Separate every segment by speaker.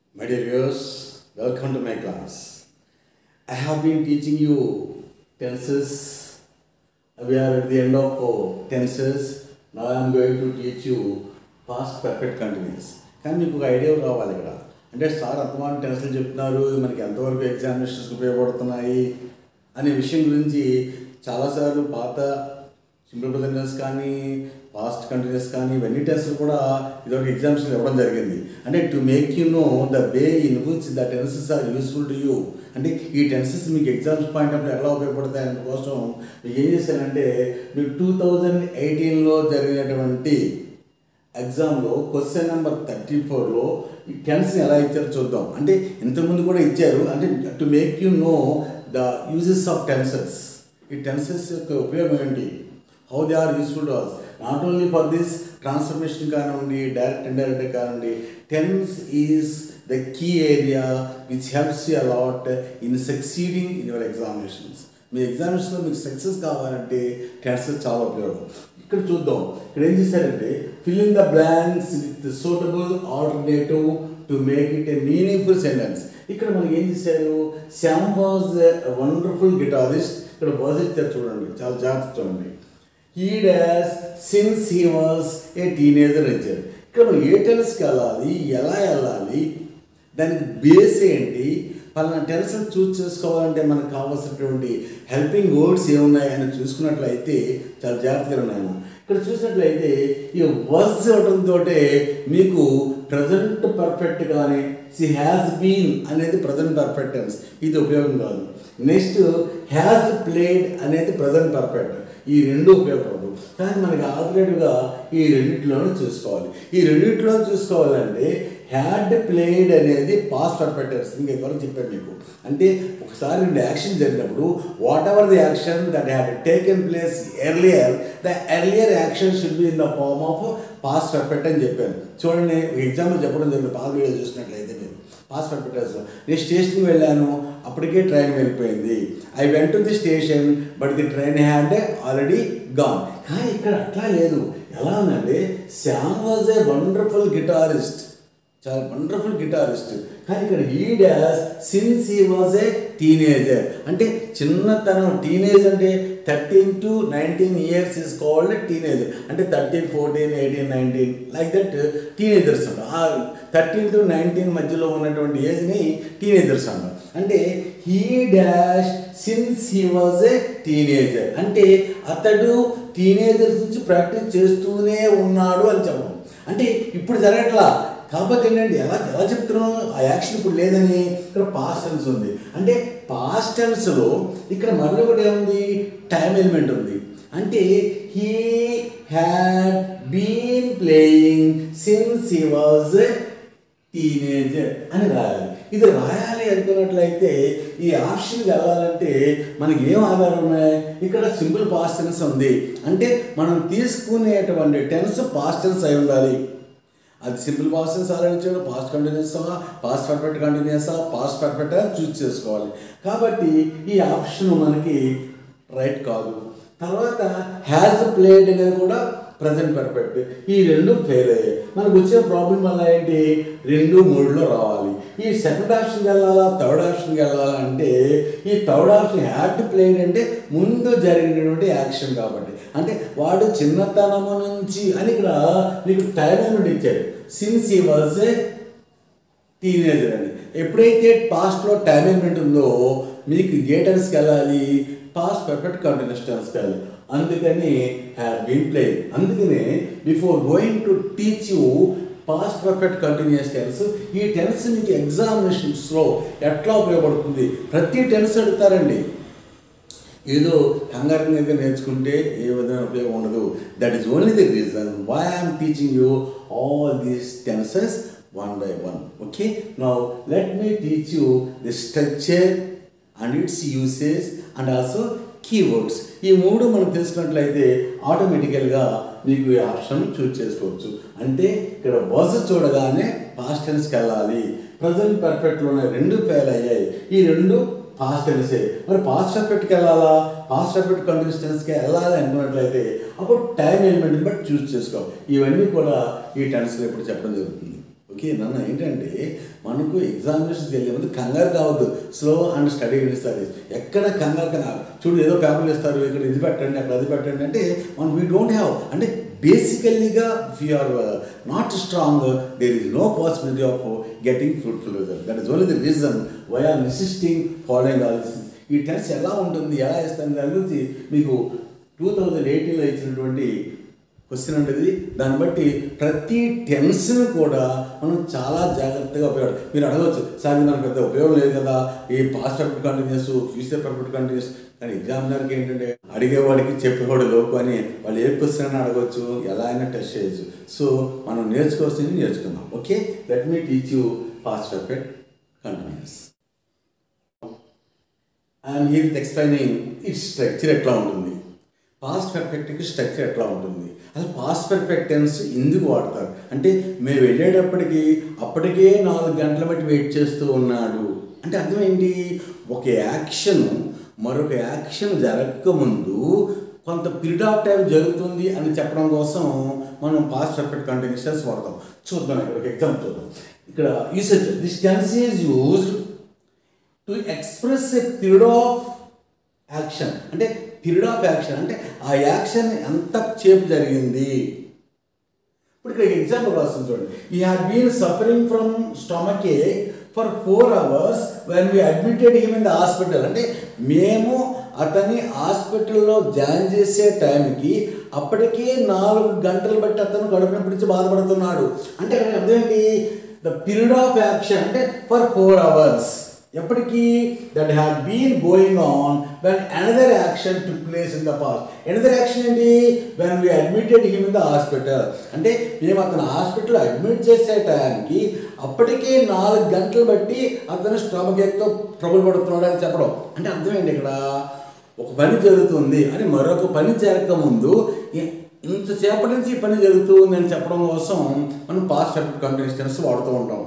Speaker 1: My dear viewers, welcome to my class. I have been teaching you tenses. We are at the end of oh, tenses. Now I am going to teach you past perfect continuous. కానీ మీకు ఒక idea రావాలి ఇక్కడ అంటే sir అర్థమైన టెన్స్లు చెప్తున్నారు ఇవి మనకి ఎంతవరకు ఎగ్జామినేషన్స్కి ఉపయోగపడుతున్నాయి అనే విషయం గురించి చాలాసార్లు పాత సింపుల్ ప్రజెంట్ టెన్స్ కానీ పాస్ట్ కంటిన్యూస్ కానీ ఇవన్నీ టెన్స్లు కూడా ఇదొక ఎగ్జామ్స్లో ఇవ్వడం జరిగింది అంటే to make you know the way in which the tenses are useful to you అంటే ఈ టెన్సెస్ మీకు ఎగ్జామ్స్ పాయింట్ ఆఫ్ ఎలా ఉపయోగపడతాయి అందుకోసం మీకు ఏం చేశానంటే మీకు టూ థౌజండ్ ఎయిటీన్లో జరిగినటువంటి ఎగ్జామ్లో క్వశ్చన్ నెంబర్ థర్టీ ఫోర్లో ఈ టెన్స్ని ఎలా ఇచ్చారో చూద్దాం అంటే ఇంతకుముందు కూడా ఇచ్చారు అంటే to make you know the uses of tenses ఈ టెన్సెస్ యొక్క ఉపయోగం ఏంటి how they are useful to us not only for this transformation కానివ్వండి డైరెక్ట్ ఇండైరెక్ట్ కానివ్వండి tense is the key area which helps you a lot in succeeding in your examinations మీ ఎగ్జామినేషన్లో మీకు success కావాలంటే టెన్సెస్ చాలా ఉపయోగం ఇక్కడ చూద్దాం ఇక్కడ ఏం చేశారంటే fill in the blanks with suitable alternative to make it a meaningful sentence ఇక్కడ మనకి ఏం చేశారు శ్యామ్ వాజ్ వండర్ఫుల్ గిటారిస్ట్ ఇక్కడ వాజ్ ఇచ్చారు చూడండి చాలా జాగ్రత్త చూడండి he dash since he was a teenager ఇచ్చారు ఇక్కడ మనం ఏ టెన్స్కి వెళ్ళాలి ఎలా వెళ్ళాలి దానికి బేస్ ఏంటి పలానా టెన్షన్ చూస్ చేసుకోవాలంటే మనకు కావాల్సినటువంటి హెల్పింగ్ వర్డ్స్ ఏమున్నాయి అని చూసుకున్నట్లయితే చాలా జాగ్రత్తగా ఉన్నాయి ఇక్కడ చూసినట్లయితే ఈ వర్డ్స్ ఇవ్వడంతో మీకు ప్రజెంట్ పర్ఫెక్ట్ కానీ సి హ్యాస్ బీన్ అనేది ప్రజెంట్ పర్ఫెక్ట్ టెన్స్ ఇది ఉపయోగం కాదు నెక్స్ట్ హ్యాస్ ప్లేడ్ అనేది ప్రజెంట్ పర్ఫెక్ట్ ఈ రెండు ఉపయోగపడదు కానీ మనకి ఆల్టర్నేటివ్గా ఈ రెండింటిలోనూ చూసుకోవాలి ఈ రెండింటిలో చూసుకోవాలంటే హ్యాడ్ ప్లేడ్ అనేది పాస్ట్ పర్ఫెక్టర్స్ మీకు ఎవరు చెప్పాను మీకు అంటే ఒకసారి రెండు యాక్షన్ జరిగినప్పుడు whatever the action that had taken place earlier the earlier action should be in the form of past perfect అని చెప్పాను చూడండి ఎగ్జాంపుల్ చెప్పడం జరిగింది పాస్ వీడియో చూసినట్లయితే మీరు పాస్ పర్ఫెక్టర్స్లో నేను స్టేషన్కి వెళ్ళాను అప్పటికే ట్రైన్ వెళ్ళిపోయింది I went to the station but the train had already gone కానీ ఇక్కడ అట్లా లేదు ఎలా ఉందంటే Shyam was a wonderful guitarist చాలా వండర్ఫుల్ గిటారిస్ట్ కానీ ఇక్కడ he dash since he was a teenager అంటే చిన్నతనం టీనేజ్ అంటే thirteen to nineteen years is called teenager అంటే thirteen fourteen eighteen nineteen like that teenagers అంటారు ఆ థర్టీన్ టు నైన్టీన్ మధ్యలో ఉన్నటువంటి ఏజ్ని టీనేజర్స్ అంటారు అంటే he dash since he was a teenager అంటే అతడు టీనేజర్స్ నుంచి ప్రాక్టీస్ చేస్తూనే ఉన్నాడు అని చెప్పడం అంటే ఇప్పుడు జరగట్లా కాకపోతే ఏంటంటే ఎలా ఎలా చెప్తున్నాం ఆ యాక్షన్ ఇప్పుడు లేదని ఇక్కడ పాస్ట్ టెన్స్ ఉంది అంటే పాస్ట్ టెన్స్లో ఇక్కడ మళ్ళీ ఒకటి ఏముంది టైం ఎలిమెంట్ ఉంది అంటే he had been playing since he was teenager అని రాయాలి ఇది రాయాలి అనుకున్నట్లయితే ఈ ఆప్షన్కి వెళ్ళాలంటే మనకి ఏం ఆధారం ఉన్నాయి ఇక్కడ సింపుల్ పాస్ట్ టెన్స్ ఉంది అంటే మనం తీసుకునేటువంటి టెన్స్ పాస్ట్ టెన్స్ అయి ఉండాలి అది సింపుల్ పాస్ట్ టెన్స్ ఆలోచించాడు past continuous past perfect continuous past perfect choose చేసుకోవాలి కాబట్టి ఈ ఆప్షన్ మనకి రైట్ కాదు తర్వాత హ్యాజ్ ప్లేడ్ అనేది కూడా ప్రజెంట్ పర్ఫెక్ట్ ఈ రెండు ఫెయిల్ అయ్యాయి మనకు వచ్చే ప్రాబ్లం వల్ల ఏంటి రెండు మూడులో రావాలి ఈ సెకండ్ ఆప్షన్కి వెళ్ళాలా థర్డ్ ఆప్షన్కి వెళ్ళాలా అంటే ఈ థర్డ్ ఆప్షన్ హ్యాడ్ ప్లేడ్ అంటే ముందు జరిగినటువంటి యాక్షన్ కాబట్టి అంటే వాడు చిన్నతనము నుంచి అని ఇక్కడ మీకు టైం లిమిట్ ఇచ్చాడు since he was a teenager అని ఎప్పుడైతే పాస్ట్లో టైం లిమిట్ ఉందో మీకు ఏ టెన్స్కి వెళ్ళాలి పాస్ట్ పర్ఫెక్ట్ కంటిన్యూస్ టెన్స్కి వెళ్ళాలి అందుకని హ్యావ్ బీన్ ప్లే అందుకనే before going to teach you past perfect continuous tense ఈ టెన్స్ మీకు ఎగ్జామినేషన్స్లో ఎట్లా ఉపయోగపడుతుంది ప్రతి టెన్స్ అడుగుతారండి ఏదో కంగారు మీద నేర్చుకుంటే ఏ విధమైన ఉపయోగం ఉండదు that is only the reason why I'm teaching you all these tenses one by one okay now let me teach you the structure and its usage and also keywords ఈ మూడు మనం తెలుసుకున్నట్లయితే ఆటోమేటికల్గా మీకు ఈ ఆప్షన్ చూస్ చేసుకోవచ్చు అంటే ఇక్కడ was చూడగానే past టెన్స్కి వెళ్ళాలి ప్రజెంట్ పర్ఫెక్ట్లోనే రెండు ఫెయిల్ అయ్యాయి ఈ రెండు పాస్ట్ టెన్సే మరి పాస్ట్ పర్ఫెక్ట్కి వెళ్ళాలా పాస్ట్ పర్ఫెక్ట్ కంటిన్యూస్ టెన్స్కి వెళ్ళాలి అనుకున్నట్లయితే అప్పుడు టైం ఎలిమెంట్ని బట్టి చూస్ చేసుకో ఇవన్నీ కూడా ఈ టెన్స్లో ఇప్పుడు చెప్పడం జరుగుతుంది ఓకే ఓకే నాన్న ఏంటంటే మనకు ఎగ్జామినేషన్కి వెళ్ళే ముందు కంగారు కావద్దు స్లో అండ్ స్టడీ ఇస్తారు ఎక్కడ కంగారు కంగారు చూడు ఏదో పేపర్లు ఇస్తారు ఇక్కడ ఇది పెట్టండి అక్కడ అది పెట్టండి అంటే మనం వీ డోంట్ హ్యావ్ అంటే బేసికల్లీగా we are not strong there is no possibility of getting fruitful result that is only the reason why are insisting following all this ఈ టెన్స్ ఎలా ఉంటుంది ఎలా ఇస్తుంది దాని గురించి మీకు టూ థౌజండ్ ఎయిటీన్లో ఇచ్చినటువంటి క్వశ్చన్ అనేది దాన్ని బట్టి ప్రతి టెన్స్ను కూడా మనం చాలా జాగ్రత్తగా ఉపయోగం మీరు అడగవచ్చు సార్ ఇది నాకు పెద్ద ఉపయోగం లేదు కదా ఈ past perfect continuous future perfect continuous కానీ ఎగ్జామినర్కి ఏంటంటే అడిగేవాడికి చెప్పేవాడు లోపు అని వాళ్ళు ఏ క్వశ్చన్ అయినా అడగవచ్చు ఎలా అయినా టెస్ట్ చేయొచ్చు సో మనం నేర్చుకోవాల్సింది నేర్చుకుందాం okay let me teach you past perfect continuous and here explaining it structure ఎట్లా ఉంటుంది పాస్ట్ పర్ఫెక్ట్కి స్ట్రక్చర్ ఎట్లా ఉంటుంది అసలు పాస్ట్ పర్ఫెక్ట్ టెన్స్ ఎందుకు వాడతారు అంటే మేము వెళ్ళేటప్పటికి అప్పటికే నాలుగు గంటల బట్టి వెయిట్ చేస్తూ ఉన్నాడు అంటే అర్థం ఏంటి ఒక యాక్షన్ మరొక యాక్షన్ జరగకముందు కొంత పీరియడ్ ఆఫ్ టైం జరుగుతుంది అని చెప్పడం కోసం మనం పాస్ట్ పర్ఫెక్ట్ కంటిన్యూస్ వాడతాం చూద్దాం ఇక్కడ ఒక ఎగ్జాంపుల్ చూద్దాం ఇక్కడ usage this tense is used to express a period of action అంటే పీరియడ్ ఆఫ్ యాక్షన్ అంటే ఆ యాక్షన్ ఎంత సేపు జరిగింది ఇప్పుడు ఇక్కడ ఎగ్జాంపుల్ రాస్తుంది చూడండి ఈ had been suffering from stomach ache for four hours when we admitted him in the hospital అంటే మేము అతని హాస్పిటల్లో జాయిన్ చేసే టైంకి అప్పటికే నాలుగు గంటలు బట్టి అతను కడుపు నొప్పి నుంచి బాధపడుతున్నాడు అంటే అక్కడ అర్థం ఏంటి ద పీరియడ్ ఆఫ్ యాక్షన్ అంటే ఫర్ ఫోర్ అవర్స్ ఎప్పటికీ that had been going on when another action to place in the past another action ఏంటి when we admitted him in the hospital అంటే మేము అతను హాస్పిటల్ అడ్మిట్ చేసే టైంకి అప్పటికే నాలుగు గంటలు బట్టి అతను స్టమక్ ఎక్తో ట్రబుల్ పడుతున్నాడు అని చెప్పడం అంటే అర్థం ఏంటి ఇక్కడ ఒక పని జరుగుతుంది అని మరొక పని జరగకముందు ఇ- ఇంతసేపటి నుంచి ఈ పని జరుగుతుంది అని చెప్పడం కోసం మనం పాస్ట్ కంటిన్యూస్ వాడుతూ ఉంటాం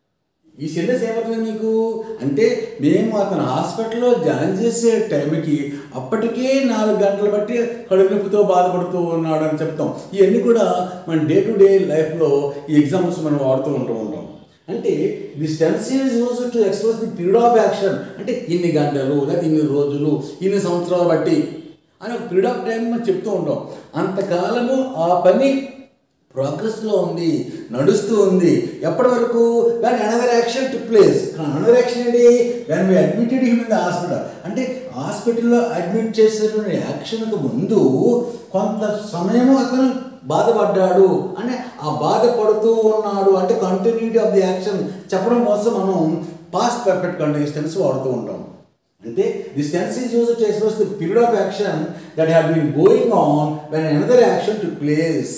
Speaker 1: ఈ సెంటెన్స్ ఏమవుతుంది మీకు అంటే మేము అతను హాస్పిటల్లో జాయిన్ చేసే టైంకి అప్పటికే నాలుగు గంటలు బట్టి కడుపు నొప్పితో బాధపడుతూ ఉన్నాడు అని చెప్తాం ఇవన్నీ కూడా మన డే టు డే లైఫ్లో ఈ ఎగ్జామ్స్ మనం వాడుతూ ఉంటూ ఉంటాం అంటే this tense is use to express the period of action అంటే ఇన్ని గంటలు లేదా ఇన్ని రోజులు ఇన్ని సంవత్సరాలు బట్టి అని ఒక పీరియడ్ ఆఫ్ టైం మనం చెప్తూ ఉంటాం అంతకాలము ఆ పని ప్రోగ్రెస్లో ఉంది నడుస్తూ ఉంది ఎప్పటి వరకు దాని another action to place another action ఏంటి when we admitted him in the hospital అంటే హాస్పిటల్లో అడ్మిట్ చేసేటువంటి యాక్షన్కు ముందు కొంత సమయము అతను బాధపడ్డాడు అంటే ఆ బాధపడుతూ ఉన్నాడు అంటే కంటిన్యూటీ ఆఫ్ ది యాక్షన్ చెప్పడం కోసం మనం పాస్ట్ పర్ఫెక్ట్ కంటిన్యూస్ వాడుతూ ఉంటాం అంటే this tense is use to express the period of action that have been going on when another action to place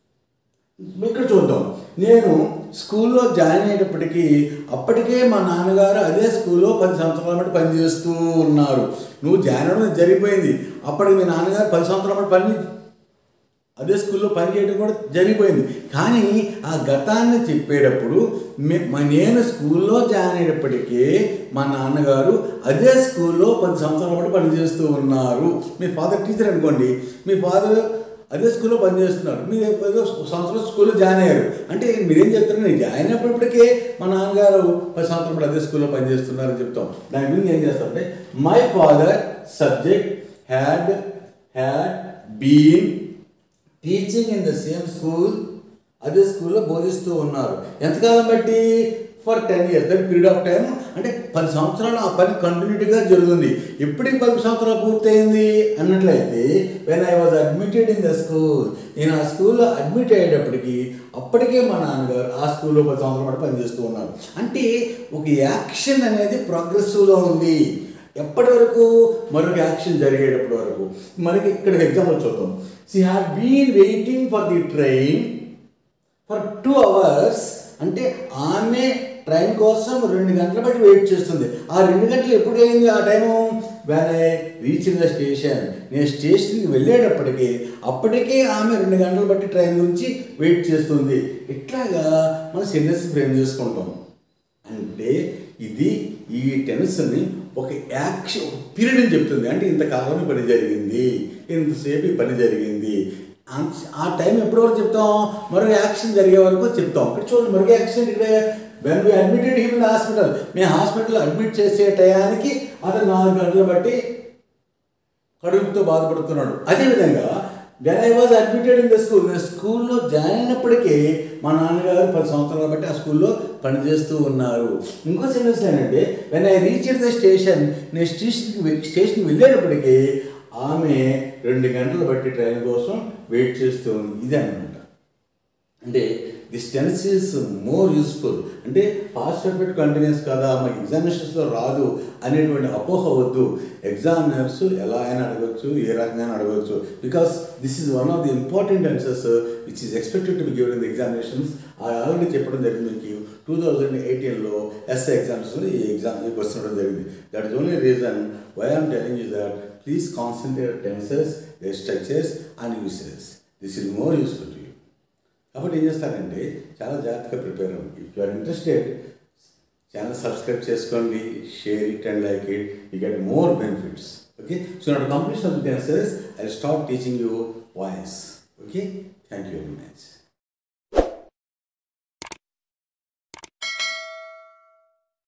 Speaker 1: ఇక్కడ చూద్దాం నేను స్కూల్లో జాయిన్ అయ్యేటప్పటికీ అప్పటికే మా నాన్నగారు అదే స్కూల్లో పది సంవత్సరాల బట్టి పనిచేస్తూ ఉన్నారు నువ్వు జాయిన్ అవ్వడం జరిగిపోయింది అప్పటికి మీ నాన్నగారు పది సంవత్సరాల బట్టి పని అదే స్కూల్లో పనిచేయడం కూడా జరిగిపోయింది కానీ ఆ గతాన్ని చెప్పేటప్పుడు మే మా నేను స్కూల్లో జాయిన్ అయ్యేటప్పటికీ మా నాన్నగారు అదే స్కూల్లో పది సంవత్సరాల పాటు పనిచేస్తూ ఉన్నారు మీ ఫాదర్ టీచర్ అనుకోండి మీ ఫాదర్ అదే స్కూల్లో పనిచేస్తున్నారు మీరు ఏదో సంవత్సరం స్కూల్లో జాయిన్ అయ్యారు అంటే మీరేం చెప్తారు నేను జాయిన్ అయినప్పటికే మా నాన్నగారు పది సంవత్సరాల పాటు అదే స్కూల్లో పనిచేస్తున్నారని చెప్తాం దాని గురించి ఏం చేస్తారంటే my father subject had had been teaching in the same school అదే స్కూల్లో బోధిస్తూ ఉన్నారు ఎంతకాలం బట్టి for ten years that period of time అంటే పది సంవత్సరాలు ఆ పని కంటిన్యూటీగా జరుగుతుంది ఎప్పటికి పది సంవత్సరాలు పూర్తయింది అన్నట్లయితే when I was admitted in the school నేను ఆ స్కూల్లో అడ్మిట్ అయ్యేటప్పటికి అప్పటికే మా నాన్నగారు ఆ స్కూల్లో పది సంవత్సరాల పాటు పనిచేస్తూ ఉన్నారు అంటే ఒక యాక్షన్ అనేది ప్రోగ్రెసివ్లో ఉంది ఎప్పటి వరకు మరొక యాక్షన్ జరిగేటప్పటి వరకు మనకి ఇక్కడ ఎగ్జాంపుల్ చూద్దాం she have been waiting for the train for two hours అంటే ఆమె ట్రైన్ కోసం రెండు గంటల బట్టి వెయిట్ చేస్తుంది ఆ రెండు గంటలు ఎప్పుడు అయింది ఆ time when I reach the station నేను స్టేషన్కి వెళ్ళేటప్పటికి అప్పటికే ఆమె రెండు గంటలు బట్టి ట్రైన్ గురించి వెయిట్ చేస్తుంది ఇట్లాగా మన సెంటెన్స్ ఫ్రేమ్ చేసుకుంటాం అంటే ఇది ఈ టెన్స్ని ఒక యాక్షన్ ఒక పీరియడ్ అని చెప్తుంది అంటే ఇంతకాలం ఈ పని జరిగింది ఇంతసేపు ఈ పని జరిగింది ఆ- ఆ టైం ఎప్పటి వరకు చెప్తాం మరొక యాక్షన్ జరిగే వరకు చెప్తాం ఇక్కడ చూడండి మరొక యాక్షన్ ఇక్కడ when we admitted him in hospital మేము హాస్పిటల్ అడ్మిట్ చేసే టయానికి అతను నాలుగు గంటలు బట్టి కడుపుతో బాధపడుతున్నాడు అదేవిధంగా when I was admitted in the school నేను స్కూల్లో జాయిన్ అయినప్పటికీ మా నాన్నగారు పది సంవత్సరాలు బట్టి ఆ స్కూల్లో పనిచేస్తూ ఉన్నారు ఇంకో సెన్స్ ఏంటంటే when I reach the station నేను స్టేషన్కి వె- స్టేషన్కి వెళ్ళేటప్పటికీ ఆమె రెండు గంటలు బట్టి ట్రైన్ కోసం వెయిట్ చేస్తూ ఉంది ఇదే అనమాట అంటే this tense is more useful అంటే పాస్ట్ పర్ఫెక్ట్ కంటిన్యూస్ కదా మాకు ఎగ్జామినేషన్స్లో రాదు అనేటువంటి అపోహ వద్దు ఎగ్జామినర్స్ ఎలా అయినా అడగచ్చు ఏ రకంగా అడగచ్చు because this is one of the important answers which is expected to be given in the examinations already చెప్పడం జరిగింది మీకు టూ థౌజండ్ ఎయిటీన్లో ఎస్ఐ ఎగ్జామ్స్లో ఈ ఎగ్జామ్ ఈ క్వశ్చన్ ఇవ్వడం జరిగింది that is only reason why am telling you that please concentrate tenses the structures and uses this is more useful to you కాబట్టి ఏం చేస్తారంటే చాలా జాగ్రత్తగా ప్రిపేర్ అవ్వండి if you are interested channel subscribe చేసుకోండి share it and like it you get more benefits okay so not completion of the answers I stop teaching you voice okay thank you very much